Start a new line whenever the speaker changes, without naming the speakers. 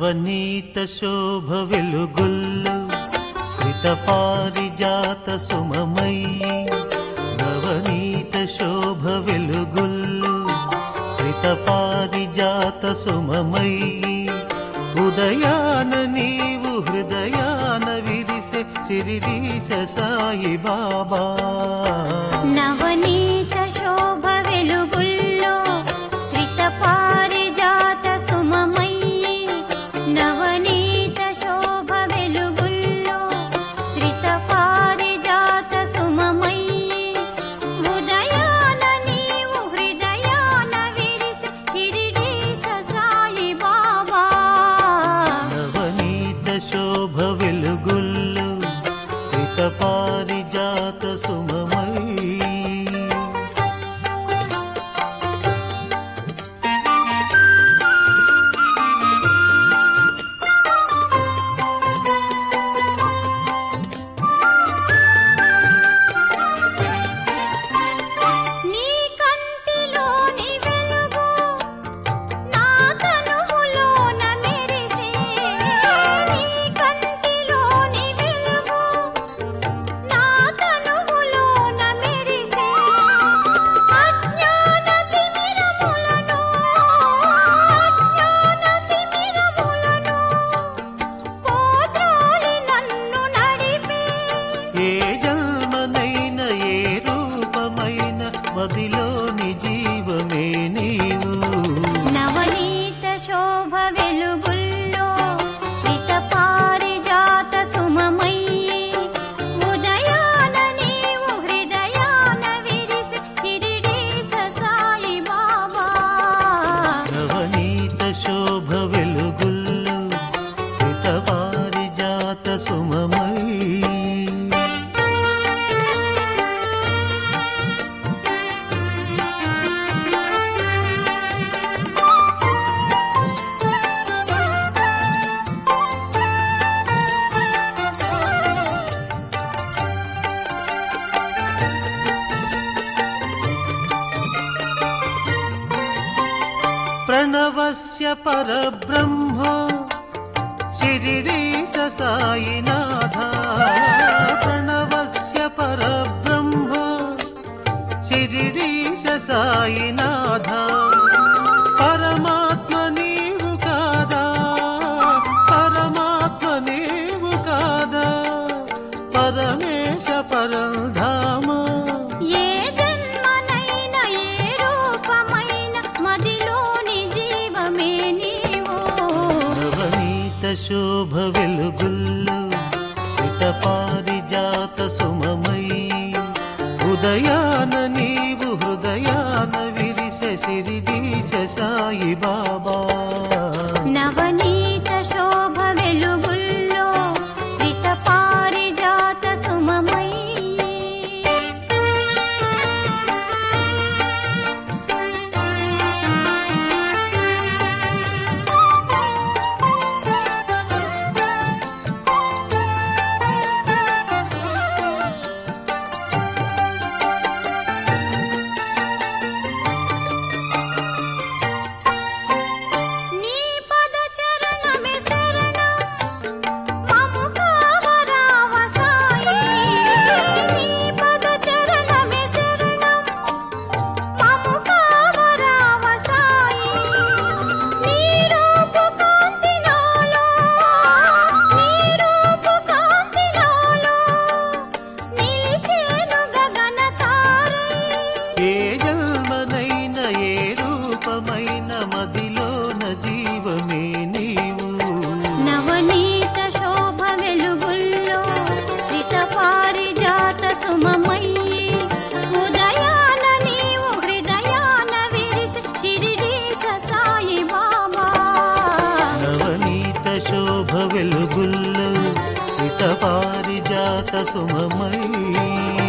నవనీత శోభ వెలుగుల్లు శ్రిత పారిజాత సుమమయ్యి నవనీత శోభ వెలుగుల్లు శ్రిత పారిజాత సుమమయ్యి ఉదయాన నీవు హృదయాన విరిసే సిరిడీస సాయి బాబా
నవనీత శోభ వెలుగుల్లో శ్రిత పారిజాత సుమమయ్యి నవనీత శోభ వెలుగుల్లో శ్రిత పారిజాత సుమమయ్యి ఉదయాన నీవు హృదయాన విరిసే షిరిడీస సాయి బాబా
నవనీత శోభ వెలుగుల్లు శ్రిత పారిజాత సుమమయ్యి
నీ కంటిలోని వెలుగు నా కనుములోన మెరిసే నీ కంటిలోని వెలుగు నా కనుములోన మెరిసే అజ్ఞాన తిమిరములను అజ్ఞాన తిమిరములను పోద్రోలి నన్ను నడిపే
ఏ జన్మనైన ఏ రూపమైన మదిలోని జీవమే నీవు
నవనీత శోభ వెలుగుల్లో సిత పారిజాత సుమమయ్యి ఉదయాన నీవు హృదయాన విరిసి షిరిడీస సాయి బాబా
నవనీత శోభ వెలుగుల్లు శ్రిత పారిజాత సుమమయ్యి ప్రణవస్య పరబ్రహ్మ శిరిడీస సాయినాథ ప్రణవస్య పరబ్రహ్మ శిరిడీస సాయినాథ పరమాత్మ నీవు కాదా పరమాత్మ నీవు కాదా పరమేశ పరంధామ
ఏ జన్మనైన ఏ రూపమైన మదిలోని జీవమే నీవు
నవనీత శోభ వెలుగుల్లు శ్రిత పారిజాత సుమమయ్యి ఉదయాన నీవు హృదయాన విరిసె సిరిడీస సాయి బాబా
నవనీత శోభ వెలుగుల్లో శ్రిత పారిజాత సుమమయ్యి నీ పద చరణమే శరణం మము కావరావ సాయి నీ పద చరణమే శరణం మము కావరావ సాయి నీ రూపు కాంతి నాలో నీ రూపు కాంతి నాలో నిలిచేను గగన తారై
ఏ జన్మనైన ఏ రూపమైన మదిలోన జీవమే నీవు
నవనీత శోభ వెలుగుల్లో శ్రిత పారిజాత సుమమయ్యి ఉదయాన నీవు హృదయాన విరిసి షిరిడీస సాయి బాబా
నవనీత శోభ వెలుగుల్లు శ్రిత పారిజాత సుమమయ్యి